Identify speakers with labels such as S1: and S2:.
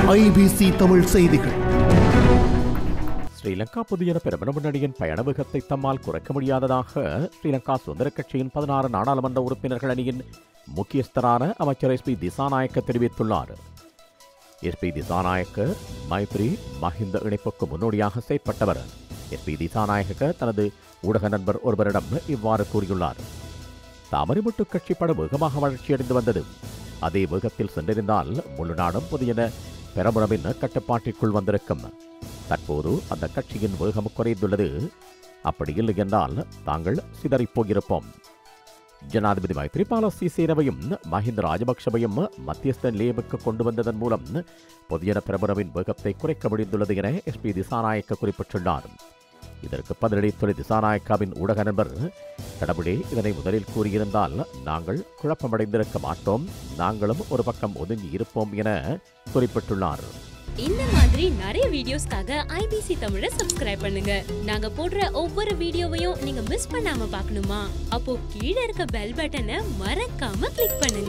S1: IBC Tamil செய்திகள்
S2: ஸ்ரீலங்கா புதிய பிரபல முன்னணியின் பயண வேகத்தை தம்மால் குறைக்க முடியாததாக ஸ்ரீலங்கா சுதந்திர கட்சியின் பதினாறு நாடாளுமன்ற உறுப்பினர்கள் அணியின் முக்கியஸ்தரான அமைச்சர் எஸ் பி திசாநாயக்க தெரிவித்துள்ளார் எஸ் பி திசாநாயக்க மைத்ரி மஹிந்த இணைப்புக்கு முன்னோடியாக செயற்பட்டவர் எஸ் பி திசாநாயக்க தனது ஊடக நண்பர் ஒருவரிடம் இவ்வாறு கூறியுள்ளார் தாமரைமுட்டு கட்சி பட வேகமாக வளர்ச்சியடைந்து வந்தது அதே வேகத்தில் சென்றிருந்தால் முழு நாடும் புதியன பெரமுனவின் கட்டுப்பாட்டிற்குள் வந்திருக்கும் தற்போது அந்த கட்சியின் வேகம் குறைந்துள்ளது அப்படி இல்லை என்றால் தாங்கள் சிதறிப் போயிருப்போம் ஜனாதிபதி மைத்ரிபால சிசேனவையும் மஹிந்த ராஜபக்சவையும் மத்தியஸ்த நிலையமுக்கு கொண்டு வந்ததன் மூலம் புதியன பிரபலவின் வேகத்தை குறைக்க முடிந்துள்ளது என எஸ்பி திசாநாயக்க குறிப்பிட்டுள்ளார் இதற்கு பதிலளித்துள்ள திசாநாயக்காவின் ஊடக நண்பர் கடவுளே இதனை முதலில் கூறியிருந்தால் நாங்கள் குழப்பமடைந்திருக்க மாட்டோம் நாங்களும் ஒரு பக்கம் ஒதுங்கி இருப்போம் என குறிப்பிட்டுள்ளார்
S3: இந்த மாதிரி நிறைய வீடியோஸ்க்காக ஐபிசி தமிழை சப்ஸ்கிரைப் பண்ணுங்க நாங்க போடுற ஒவ்வொரு வீடியோவையும் நீங்க மிஸ் பண்ணாம பார்க்கணுமா அப்போ கீழே இருக்க பெல் பட்டனை மறக்காம கிளிக் பண்ணுங்க